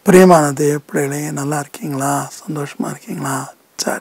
பிரியமான தேவ பிள்ளைகளே நல்லா இருக்கீங்களா சந்தோஷமாக இருக்கீங்களா சரி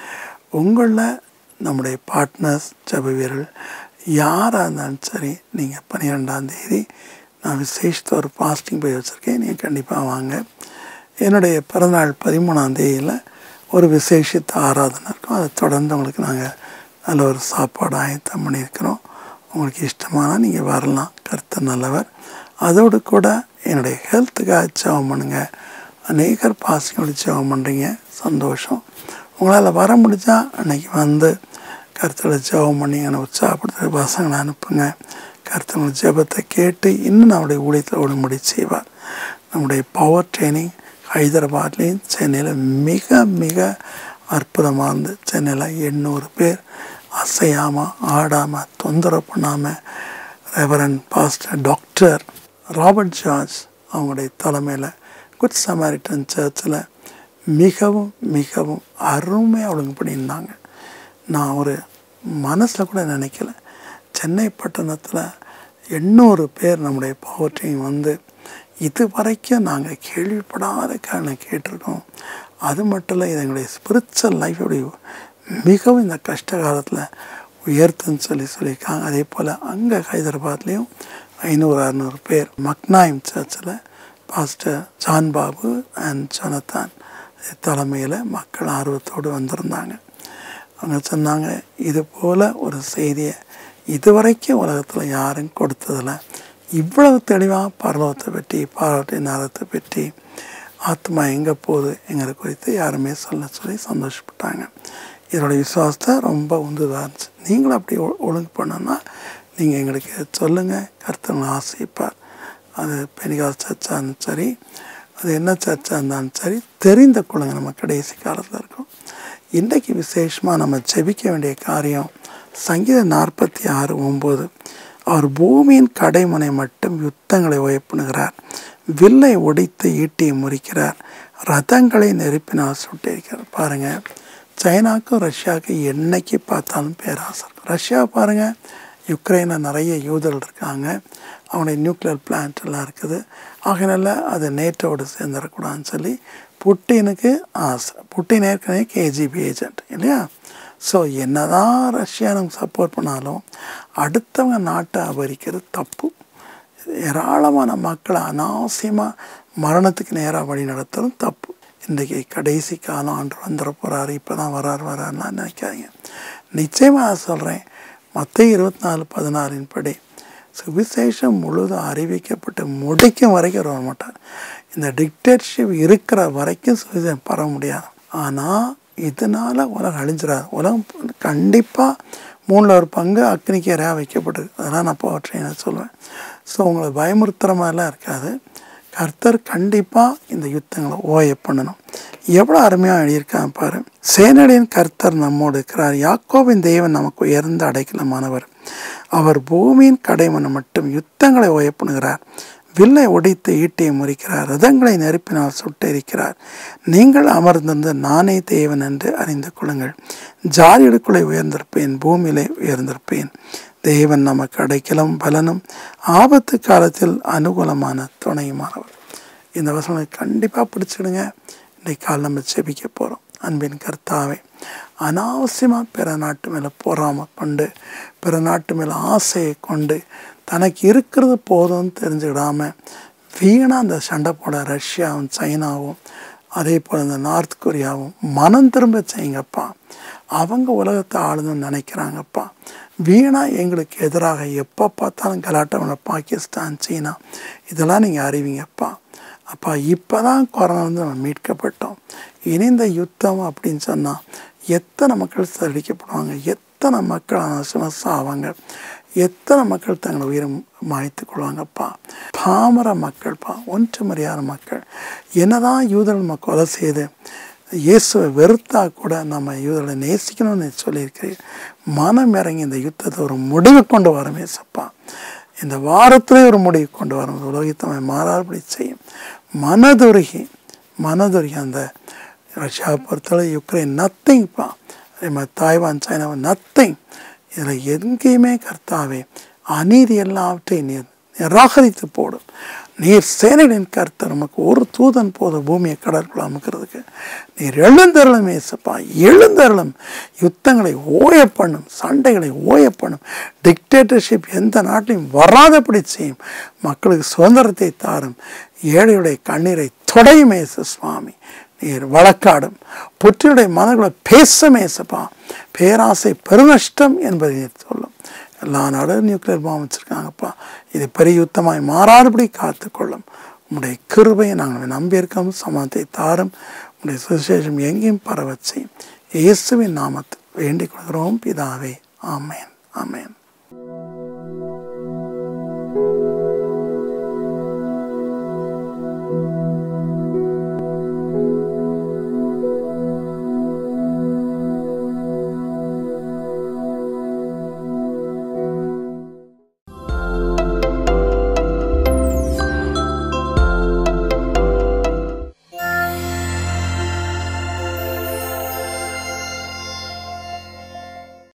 உங்களில் நம்முடைய பார்ட்னர்ஸ் ஜப வீரர்கள் யாராக இருந்தாலும் சரி நீங்கள் பன்னிரெண்டாம் தேதி நான் விசேஷத்தை ஒரு பாஸ்டிங் போய் வச்சுருக்கேன் நீங்கள் கண்டிப்பாக வாங்க என்னுடைய பிறந்தநாள் பதிமூணாம் தேதியில் ஒரு விசேஷித்த ஆராதனை இருக்கும் அதை தொடர்ந்து உங்களுக்கு நாங்கள் நல்ல ஒரு சாப்பாடு ஆயத்தம் பண்ணியிருக்கிறோம் உங்களுக்கு இஷ்டமானால் நீங்கள் வரலாம் கருத்து நல்லவர் அதோடு கூட என்னுடைய ஹெல்த்துக்காக ஜெபம் பண்ணுங்க அநேகர் பாசியோடு ஜெபம் பண்ணுறீங்க சந்தோஷம் உங்களால் வர முடிஞ்சா அன்னைக்கு வந்து கருத்தில் ஜெபம் பண்ணி என்னை உற்சாகப்படுத்த பசங்களை அனுப்புங்க கருத்தவங்க ஜெபத்தை கேட்டு இன்னும் நம்முடைய ஊழியத்தில் ஒழுங்குபடி செய்வார் நம்முடைய பவர் ட்ரைனிங் ஹைதராபாத்லேயும் சென்னையில் மிக மிக அற்புதமாக இருந்து சென்னையில் எண்ணூறு பேர் அசையாமல் ஆடாமல் தொந்தரவு பண்ணாமல் reverend pastor doctor Robert George அவங்களுடைய தலைமையில் குட் சமாரிட்டன் சர்ச்சில் மிகவும் மிகவும் அருமையாக ஒழுங்குபடி இருந்தாங்க நான் ஒரு மனசில் கூட நினைக்கல சென்னை பட்டணத்தில் எண்ணூறு பேர் நம்முடைய பவர்ட்டையும் வந்து இது வரைக்கும் நாங்கள் கேள்விப்படாத காரணம் கேட்டிருக்கோம் அது மட்டும் இல்லை இது எங்களுடைய ஸ்பிரிச்சுவல் லைஃப் எப்படி மிகவும் இந்த கஷ்ட காலத்தில் உயர்த்துன்னு சொல்லி சொல்லியிருக்காங்க அதே போல் அங்கே ஹைதராபாத்லேயும் ஐநூறு அறநூறு பேர் மக்னாயம் சர்ச்சில் pastor John Babu and Jonathan தலைமையில் மக்கள் ஆர்வத்தோடு வந்திருந்தாங்க அவங்க சொன்னாங்க இது போல் ஒரு செய்தியை இதுவரைக்கும் உலகத்தில் யாரும் கொடுத்ததில்ல இவ்வளவு தெளிவாக பரலோகத்தை பற்றி பாராட்டு நேரத்தை பற்றி ஆத்மா எங்கே போகுது எங்களை குறித்து யாருமே சொல்ல சொல்லி சந்தோஷப்பட்டாங்க இதனுடைய விசுவாசத்தை ரொம்ப உந்துதாக இருந்துச்சு நீங்களும் அப்படி ஒ- ஒழுங்கு பண்ணோன்னா நீங்கள் எங்களுக்கு சொல்லுங்கள் கருத்தங்களை ஆசைப்பார் அது பெரிகால் சர்ச்சாக இருந்தாலும் சரி அது என்ன சர்ச்சாக இருந்தாலும் சரி தெரிந்த கொள்ளுங்க நம்ம கடைசி காலத்தில் இருக்கோம் இன்றைக்கு விசேஷமாக நம்ம ஜெபிக்க வேண்டிய காரியம் சங்கீதம் நாற்பத்தி ஆறு ஒம்பது அவர் பூமியின் கடைமுனை மட்டும் யுத்தங்களை உயப்புணுகிறார் வில்லை ஒடித்து ஈட்டியை முறிக்கிறார் ரதங்களை நெருப்பினால் சுட்டிருக்கிறார் பாருங்கள் சைனாக்கும் ரஷ்யாவுக்கும் என்னைக்கு பார்த்தாலும் பேராசை இருக்கும் ரஷ்யா பாருங்கள் யுக்ரைனில் நிறைய யூதர்கள் இருக்காங்க அவனுடைய நியூக்ளியர் பிளான்ட் எல்லாம் இருக்குது ஆகையினால அது நேட்டோடு சேர்ந்துடக்கூடாதுன்னு சொல்லி புட்டினுக்கு ஆசை புட்டின் ஏற்கனவே கேஜிபி ஏஜென்ட் இல்லையா ஸோ என்னதான் ரஷ்யா நமக்கு சப்போர்ட் பண்ணாலும் அடுத்தவங்க நாட்டை அபரிக்கிறது தப்பு ஏராளமான மக்களை அனாவசியமாக மரணத்துக்கு நேராக வழி நடத்துறதும் தப்பு இன்றைக்கி கடைசி காலம் ஆண்டு வந்துட போகிறாரு இப்போ தான் வரார் வராருன்னா நினைக்காதீங்க நிச்சயமாக நான் சொல்கிறேன் மற்ற இருபத்தி நாலு பதினாறின் படி சுவிசேஷம் முழுதும் அறிவிக்கப்பட்டு முடிக்கும் வரைக்கும் வர மாட்டார் இந்த டிக்டேட்டர்ஷிப் இருக்கிற வரைக்கும் சுவிசேஷம் பரவ முடியாது ஆனால் இதனால் உலகம் அழிஞ்சிடாது உலகம் கண்டிப்பாக மூணில் ஒரு பங்கு அக்னிக்கு இறையாக வைக்கப்பட்டிருக்கு அதெல்லாம் நான் போவற்றை நான் சொல்லுவேன் ஸோ உங்களை பயமுறுத்துகிற மாதிரிலாம் இருக்காது கர்த்தர் கண்டிப்பாக இந்த யுத்தங்களை ஓய பண்ணணும் எவ்வளோ அருமையாக எழுதியிருக்காங்க பாரு சேனடியின் கர்த்தர் நம்மோடு இருக்கிறார் யாக்கோபின் தேவன் நமக்கு உயர்ந்த அடைக்கலமானவர் அவர் பூமியின் கடைமனை மட்டும் யுத்தங்களை ஓயப்பண்ணுகிறார் வில்லை ஒடித்து ஈட்டியை முறிக்கிறார் ரதங்களை நெருப்பினால் சுட்டெரிக்கிறார் நீங்கள் அமர்ந்திருந்து நானே தேவன் என்று அறிந்து கொள்ளுங்கள் ஜாதிகளுக்குள்ளே உயர்ந்திருப்பேன் பூமியிலே உயர்ந்திருப்பேன் தேவன் நமக்கு அடைக்கலம் பலனும் ஆபத்து காலத்தில் அனுகூலமான துணையுமானவர் இந்த வசனங்களை கண்டிப்பாக பிடிச்சிடுங்க இன்றைக்கு கால் நம்ம செபிக்க போகிறோம் அன்பின் கர்த்தாவே அனாவசியமாக பிற நாட்டு மேலே பொறாமை கொண்டு பிற நாட்டு மேலே ஆசையை கொண்டு தனக்கு இருக்கிறது போதும்னு தெரிஞ்சுக்கிடாம வீணாக அந்த சண்டை போட ரஷ்யாவும் சைனாவும் அதே போல் இந்த நார்த் கொரியாவும் மனம் திரும்ப செய்யுங்கப்பா அவங்க உலகத்தை ஆளுதுன்னு நினைக்கிறாங்கப்பா வீணாக எங்களுக்கு எதிராக எப்போ பார்த்தாலும் கலாட்டம் பாகிஸ்தான் சீனா இதெல்லாம் நீங்கள் அறிவிங்கப்பா அப்பா இப்போ தான் கொரோனா வந்து நம்ம மீட்கப்பட்டோம் இனி இந்த யுத்தம் அப்படின்னு சொன்னால் எத்தனை மக்கள் சரிக்கப்படுவாங்க எத்தனை மக்கள் அனாவசியமாக சாவாங்க எத்தனை மக்கள் தங்களை உயிரை மாய்த்து கொள்வாங்கப்பா பாமர மக்கள்ப்பா ஒன்று மரியாத மக்கள் என்னதான் யூதர்கள் நம்ம கொலை செய்து இயேசுவை வெறுத்தா கூட நம்ம யூதர்களை நேசிக்கணும்னு சொல்லியிருக்கிறேன் மனம் இறங்கி இந்த யுத்தத்தை ஒரு முடிவு கொண்டு வரும் ஏசப்பா இந்த வாரத்திலே ஒரு முடிவு கொண்டு வரும் உலகத்தமை மாறாதபடி செய்யும் மனதுருகி மனதுருகி அந்த ரஷ்யா பொறுத்தவரை யுக்ரைன் நத்திங்ப்பா அதே மாதிரி தாய்வான் சைனாவை நத்திங் இதில் எங்கேயுமே கர்த்தாவே அநீதி எல்லாவற்றையும் நீர் நிராகரித்து போடும் நீர் சேனைகளின் கர்த்தர் நமக்கு ஒரு தூதன் போத பூமியை கடற்குள்ள அமுக்கிறதுக்கு நீர் எழுந்தருளும் ஏசப்பா எழுந்தருளும் யுத்தங்களை ஓய பண்ணும் சண்டைகளை ஓய பண்ணும் டிக்டேட்டர்ஷிப் எந்த நாட்டிலையும் வராதபடி செய்யும் மக்களுக்கு சுதந்திரத்தை தாரும் ஏழையுடைய கண்ணீரை தொடையும் ஏசு சுவாமி நீர் வழக்காடும் புற்றியுடைய மனங்களை பேசும் ஏசப்பா பேராசை பெருநஷ்டம் என்பதை நீர் சொல்லும் எல்லா நாடும் நியூக்ளியர் பாம் வச்சுருக்காங்கப்பா இது பெரிய யுத்தமாய் மாறாதபடி காத்துக்கொள்ளும் உம்முடைய கிருபையை நாங்கள் நம்பியிருக்கோம் சமாதத்தை தாரும் உம்முடைய சுவிசேஷம் எங்கேயும் பரவச் செய்யும் இயேசுவின் நாமத்தில் வேண்டிக் கொள்கிறோம் பிதாவே ஆமேன் ஆமேன்